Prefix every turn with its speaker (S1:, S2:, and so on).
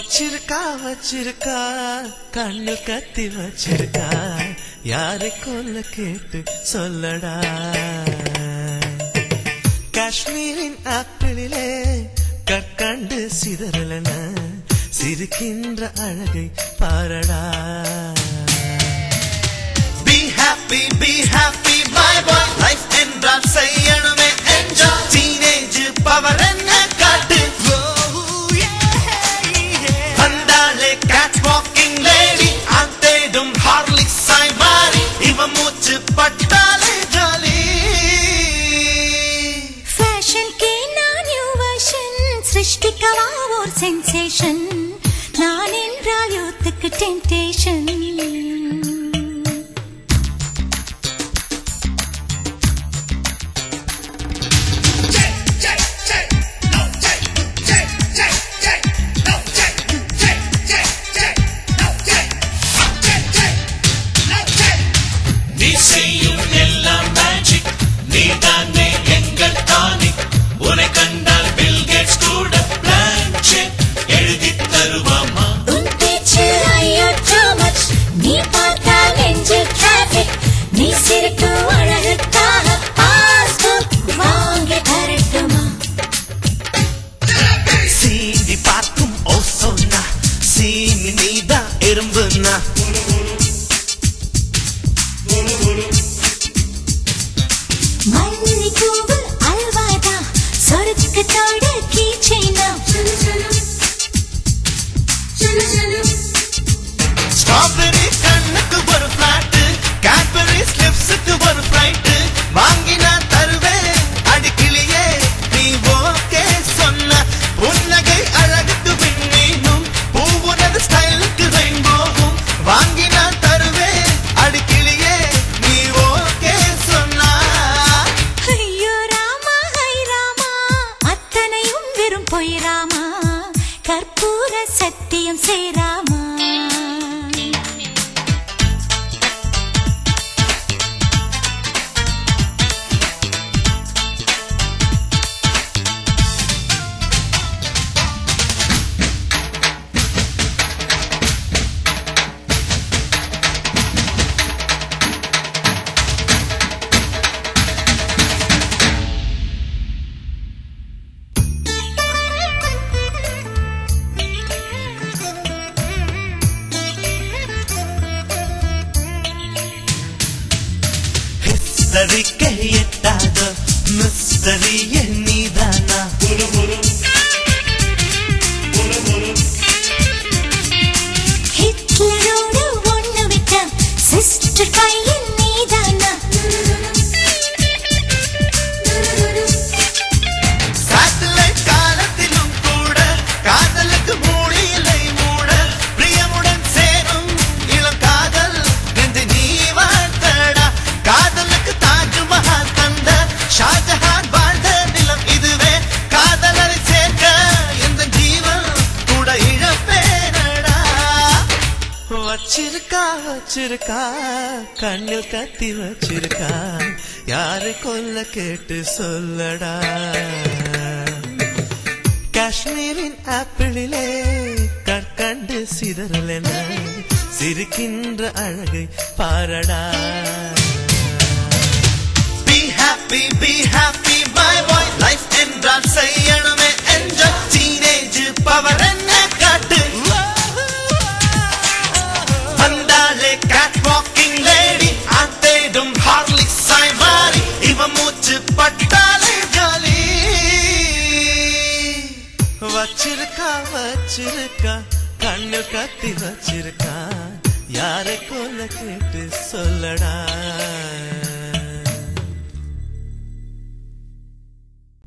S1: வச்சிருக்கா வச்சிருக்கா கண்ணு கத்தி வச்சிருக்கா யாரை கொல்ல கேட்டு சொல்லடா காஷ்மீரின் ஆப்பிளிலே கற்கண்டு சிதறலன சிரிக்கின்ற அழகை பாரடா
S2: Be happy, be happy, my boy. Life என்றால் செய்யணுமே enjoy. Teenage power என்ன காட்டு. வந்தாளே cat walking lady. ஆண் தேடும் Horlicks ஆய் மாறி. இவ மூச்சு பட்டாலே ஜாலி
S3: ஃபேஷன் கே நான் நியூ வெர்ஷன் சிருஷ்டிக்கவா ஒரு சென்சேஷன் நான் என்றால் யூத்துக்கு டெம்டேஷன்
S2: நீ செய்யும் எல்லாம் மேஜிக் நீ தானே எங்கள் டானிக் உன்னை கண்டால் பில் கேட்ஸ் கூட பிளான் செக் எழுதி தருவாமா
S3: உன் பேச்சு ஐயோ too much நீ பார்த்தால் நெஞ்சில் traffic நீ சிரிக்கும் அழகுக்காக பாஸ்புக் வாங்கி தரட்டுமா
S2: சீண்டி பார்க்கும் ஓ சொன்னா சீனி நீதான் எறும்புனா
S3: மல்லிப்பூவு அல்வாதா சொருக்கத்தோட கீச்சைனா
S2: ஸ்ட்ராபெரி கண்ணுக்கு ஒரு பிளாட் கேட்பரி ஸ்லிப்ஸுக்கு ஒரு ஃபிளைட் வாங்கினா தருவேன் அடிக்கிளியே நீ ஓகே சொன்ன புன்னகை அழகுக்கு விண்மீனும் பூவுனது ஸ்டைலுக்கு ரெயின்போவும் வாங்கினா தருவேன் அடிக்கிளியே நீ ஓகே சொன்னா
S3: ஐயோ ராமா ஹை ராமா அத்தனையும் வெறும் பொய் ராமா கற்பூர சத்தியம் சேராமா
S2: ஹிஸ்டரிக்கு எட்டாத மிஸ்டரி நீதானா
S3: ஹிட்லரோடு ஒண்ணு விட்ட சிஸ்டர் பையன் நீதானா
S2: சேட்டலைட் காலத்திலும் கூட காதலுக்கு மூடி இல்லை மூட பிரியமுடன் சேரும் இளம் காதல் என்று நீ வாழ்த்தடா காதலுக்கு தாஜ்மஹால் தந்த ஷாஜஹான் வாழ்ந்த நிலம் இதுவே காதலரை சேர்க்க எந்த ஜீவன் கூட இழப்பேனடா
S1: வச்சிருக்கா வச்சிருக்கா கண்ணில் கத்தி வச்சிருக்கா யாரை கொல்ல கேட்டு சொல்லடா காஷ்மீரின் ஆப்பிளிலே கற்கண்டு சிதறலென சிரிக்கின்ற அழகை பாரடா
S2: Be happy, be happy, my boy. Life என்றால் செய்யணுமே enjoy. Teenage power என்ன காட்டு. வந்தாளே cat walking lady. ஆண் தேடும் Horlicks ஆய் மாறி. இவ மூச்சு பட்டாலே ஜாலி.
S1: வச்சிருக்கா வச்சிருக்கா கண்ணில் கத்தி வச்சிருக்கா யாரை கொல்ல கேட்டு சொல்லடா